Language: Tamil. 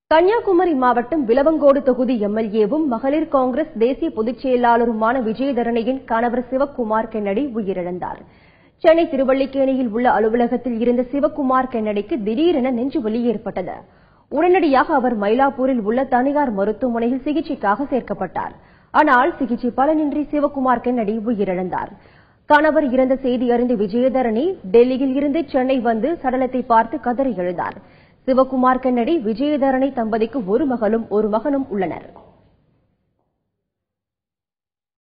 கன்னியாகுமரி மாவட்டம் விலவங்கோடு தொகுதி எம்எல்ஏவும் மகளிர் காங்கிரஸ் தேசிய பொதுச் செயலாளருமான விஜயதரணியின் கணவர் சிவக்குமார் கென்னடி உயிரிழந்தார் சென்னை திருவல்லிக்கேணியில் உள்ள அலுவலகத்தில் இருந்த சிவக்குமார் கென்னடிக்கு திடீரென நெஞ்சுவலி ஏற்பட்டது உடனடியாக அவர் மயிலாப்பூரில் உள்ள தனியார் மருத்துவமனையில் சிகிச்சைக்காக சேர்க்கப்பட்டார் ஆனால் சிகிச்சை பலனின்றி சிவக்குமார் கென்னடி உயிரிழந்தார் கணவர் இறந்த செய்தி அறிந்த விஜயதரணி டெல்லியில் இருந்து சென்னை வந்து சடலத்தை பார்த்து கதறி எழுந்தார் சிவக்குமார் கென்னடி விஜயதரணி தம்பதிக்கு ஒரு மகளும் ஒரு மகனும் உள்ளனர்